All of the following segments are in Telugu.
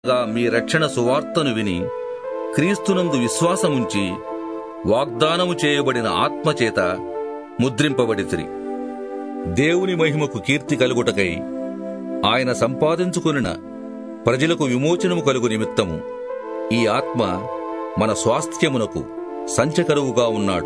గా మీ రక్షణ సువార్తను విని క్రీస్తునందు విశ్వాసముంచి వాగ్దానము చేయబడిన ఆత్మచేత ముద్రింపబడితిరి దేవుని మహిమకు కీర్తి కలుగుటకై ఆయన సంపాదించుకొనిన ప్రజలకు విమోచనము కలుగు నిమిత్తము ఈ ఆత్మ మన స్వాస్థ్యమునకు సంచకరువుగా ఉన్నాడు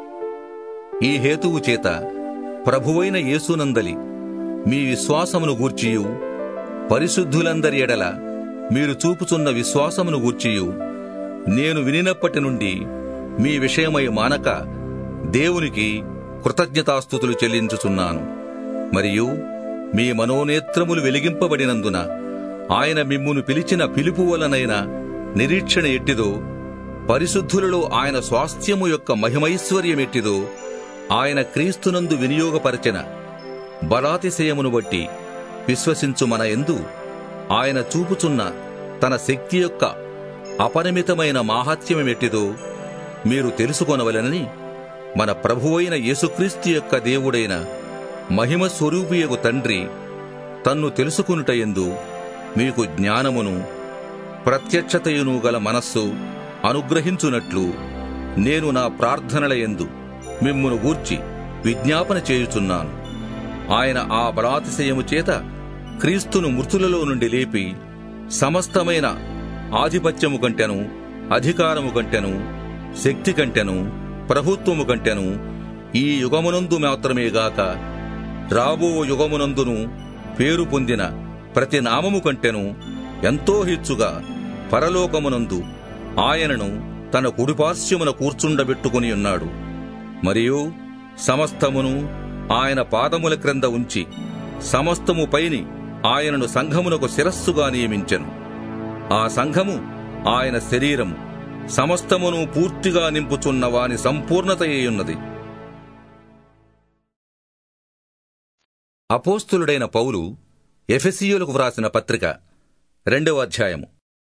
ఈ హేతువు చేత ప్రభువైన యేసునందలి మీ విశ్వాసమును గూర్చియు పరిశుద్ధులందరి ఎడల మీరు చూపుచున్న విశ్వాసమును గూర్చియు నేను వినినప్పటి నుండి మీ విషయమై మానక దేవునికి కృతజ్ఞతాస్థుతులు చెల్లించుచున్నాను మరియు మీ మనోనేత్రములు వెలిగింపబడినందున ఆయన మిమ్మును పిలిచిన పిలుపు వలనైన నిరీక్షణ ఎట్టిదో పరిశుద్ధులలో ఆయన స్వాస్థ్యము యొక్క మహిమైశ్వర్యమెట్టిదో ఆయన క్రీస్తునందు వినియోగపరచిన బలాతిశయమును బట్టి విశ్వసించు మన ఎందు ఆయన చూపుచున్న తన శక్తి యొక్క అపరిమితమైన మాహాత్మ్యమెట్టిదో మీరు తెలుసుకొనవలెనని మన ప్రభువైన యేసుక్రీస్తు యొక్క దేవుడైన మహిమ స్వరూపియగు తండ్రి తన్ను తెలుసుకునుట ఎందు మీకు జ్ఞానమును ప్రత్యక్షతయును గల మనస్సు అనుగ్రహించునట్లు నేను నా ప్రార్థనల యందు మిమ్మును గూర్చి విజ్ఞాపన చేయుచున్నాను ఆయన ఆ బలాతిశయము చేత క్రీస్తును మృతులలో నుండి లేపి సమస్తమైన ఆధిపత్యము కంటెను అధికారము కంటెను శక్తి కంటెను ప్రభుత్వము కంటెను ఈ యుగమునందు మాత్రమే గాక రాబో యుగమునందును పేరు పొందిన ప్రతి నామము కంటెను ఎంతో హెచ్చుగా పరలోకమునందు ఆయనను తన కుడిపార్శ్వమున కూర్చుండబెట్టుకుని ఉన్నాడు మరియు సమస్తమును ఆయన పాదముల క్రింద ఉంచి సమస్తము పైని ఆయనను సంఘమునకు శిరస్సుగా నియమించెను ఆ సంఘము ఆయన శరీరము సమస్తమును పూర్తిగా నింపుచున్న వాని సంపూర్ణతయ్యున్నది అపోస్తులుడైన పౌలు ఎఫెసియులకు వ్రాసిన పత్రిక రెండవ అధ్యాయము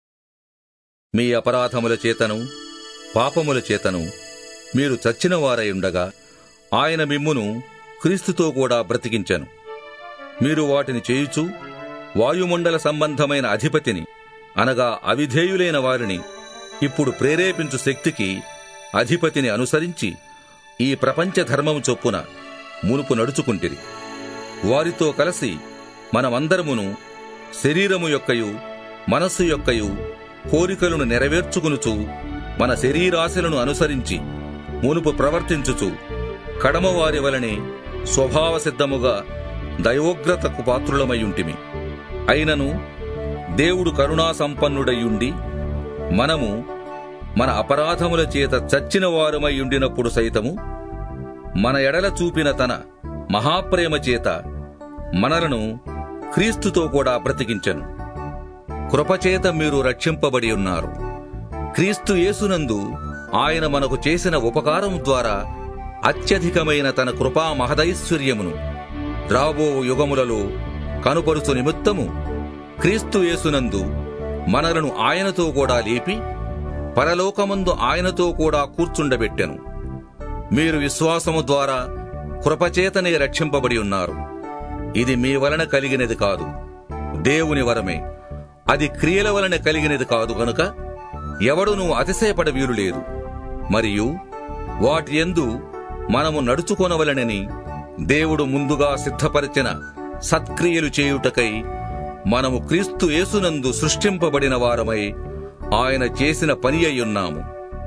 మీ అపరాధముల చేతను పాపముల చేతను మీరు చచ్చిన వారయుండగా ఆయన మిమ్మును క్రీస్తుతో కూడా బ్రతికించెను మీరు వాటిని చేయుచు వాయుమండల సంబంధమైన అధిపతిని అనగా అవిధేయులైన వారిని ఇప్పుడు ప్రేరేపించు శక్తికి అధిపతిని అనుసరించి ఈ ప్రపంచ ధర్మము చొప్పున మునుపు నడుచుకుంటిరి వారితో కలిసి మనమందరమును శరీరము యొక్కయు మనస్సు యొక్కయు కోరికలను నెరవేర్చుకునుచు మన శరీరాశలను అనుసరించి మునుపు ప్రవర్తించుచు కడమవారి వలనే స్వభావ సిద్ధముగా దయోగ్రతకు పాత్రులమయ్యుంటిమి అయినను దేవుడు కరుణా సంపన్నుడయ్యుండి మనము మన అపరాధముల చేత చచ్చిన వారమై ఉండినప్పుడు సైతము మన ఎడల చూపిన తన మహాప్రేమ చేత మనలను క్రీస్తుతో కూడా బ్రతికించెను కృపచేత మీరు రక్షింపబడి ఉన్నారు క్రీస్తు యేసునందు ఆయన మనకు చేసిన ఉపకారం ద్వారా అత్యధికమైన తన కృపా మహదైశ్వర్యమును రాబో యుగములలో కనుపరుచు నిమిత్తము క్రీస్తు యేసునందు మనలను ఆయనతో కూడా లేపి పరలోకమందు ఆయనతో కూడా కూర్చుండబెట్టెను మీరు విశ్వాసము ద్వారా కృపచేతనే రక్షింపబడి ఉన్నారు ఇది మీ వలన కలిగినది కాదు దేవుని వరమే అది క్రియల వలన కలిగినది కాదు గనుక ఎవడునూ అతిశయపడ వీలు లేదు మరియు వాటి యందు మనము నడుచుకొనవలనని దేవుడు ముందుగా సిద్ధపరిచిన సత్క్రియలు చేయుటకై మనము క్రీస్తు యేసునందు సృష్టింపబడిన వారమై ఆయన చేసిన పని అయ్యున్నాము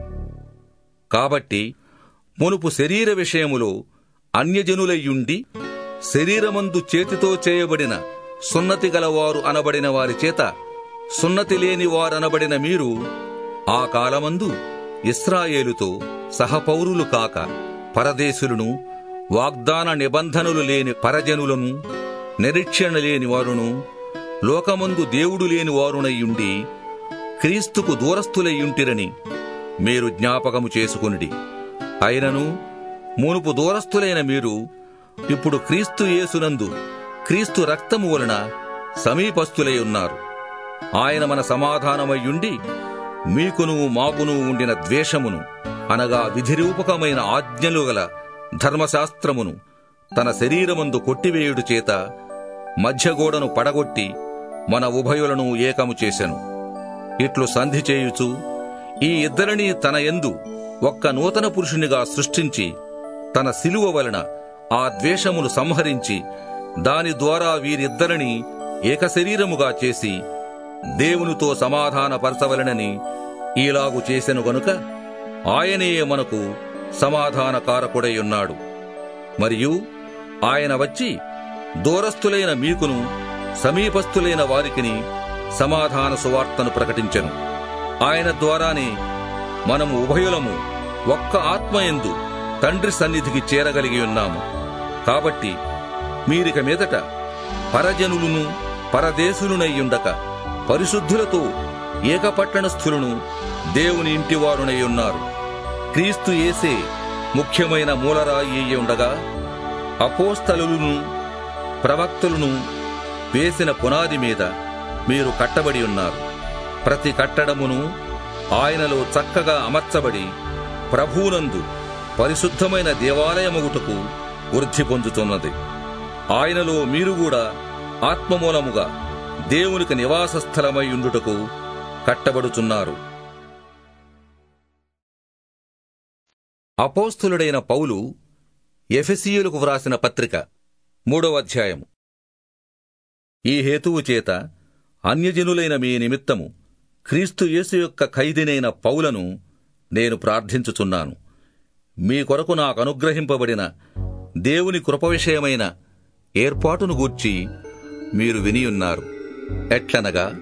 కాబట్టి మునుపు శరీర విషయములో అన్యజనులయ్యుండి శరీరమందు చేతితో చేయబడిన సున్నతి గలవారు అనబడిన వారి చేత సున్నతి లేని వారనబడిన మీరు ఆ కాలమందు ఇస్రాయేలుతో సహపౌరులు కాక పరదేశులను వాగ్దాన నిబంధనలు లేని పరజనులను నిరీక్షణ లేని వారును లోకమందు దేవుడు లేని వారునయ్యుండి క్రీస్తుకు దూరస్థులయ్యుంటిరని మీరు జ్ఞాపకము చేసుకునిడి అయినను మునుపు దూరస్థులైన మీరు ఇప్పుడు క్రీస్తు యేసునందు క్రీస్తు రక్తము వలన సమీపస్థులై ఉన్నారు ఆయన మన సమాధానమయ్యుండి మీకును మాకును ఉండిన ద్వేషమును అనగా విధిరూపకమైన ఆజ్ఞలు గల ధర్మశాస్త్రమును తన శరీరమందు కొట్టివేయుడు చేత మధ్యగోడను పడగొట్టి మన ఉభయులను ఏకము చేసెను ఇట్లు సంధి చేయుచు ఈ ఇద్దరిని తన యందు ఒక్క నూతన పురుషునిగా సృష్టించి తన శిలువ వలన ఆ ద్వేషమును సంహరించి దాని ద్వారా వీరిద్దరిని ఏకశరీరముగా చేసి దేవునితో సమాధానపరచవలనని ఈలాగు చేసెను గనుక ఆయనే మనకు సమాధానకారకుడై ఉన్నాడు మరియు ఆయన వచ్చి దూరస్థులైన మీకును సమీపస్థులైన వారికిని సమాధాన సువార్తను ప్రకటించెను ఆయన ద్వారానే మనము ఉభయులము ఒక్క ఆత్మయందు తండ్రి సన్నిధికి చేరగలిగి ఉన్నాము కాబట్టి మీరిక మీదట పరజనులను పరదేశులునయ్యుండక పరిశుద్ధులతో ఏకపట్టణస్థులను దేవుని ఇంటివారునై ఉన్నారు క్రీస్తు యేసే ముఖ్యమైన మూలరాయి అయి ఉండగా అపోస్తలులను ప్రవక్తలను వేసిన పునాది మీద మీరు కట్టబడి ఉన్నారు ప్రతి కట్టడమును ఆయనలో చక్కగా అమర్చబడి ప్రభువునందు పరిశుద్ధమైన దేవాలయమగుటకు వృద్ధి పొందుతున్నది ఆయనలో మీరు కూడా ఆత్మమూలముగా దేవునికి నివాస స్థలమై ఉండుటకు కట్టబడుచున్నారు అపోస్తులుడైన పౌలు ఎఫెసీయులకు వ్రాసిన పత్రిక మూడవ అధ్యాయము ఈ హేతువు చేత అన్యజనులైన మీ నిమిత్తము క్రీస్తు యేసు యొక్క ఖైదీనైన పౌలను నేను ప్రార్థించుచున్నాను మీ కొరకు నాకు అనుగ్రహింపబడిన దేవుని కృప విషయమైన ఏర్పాటును గూర్చి మీరు వినియున్నారు ఎట్లనగా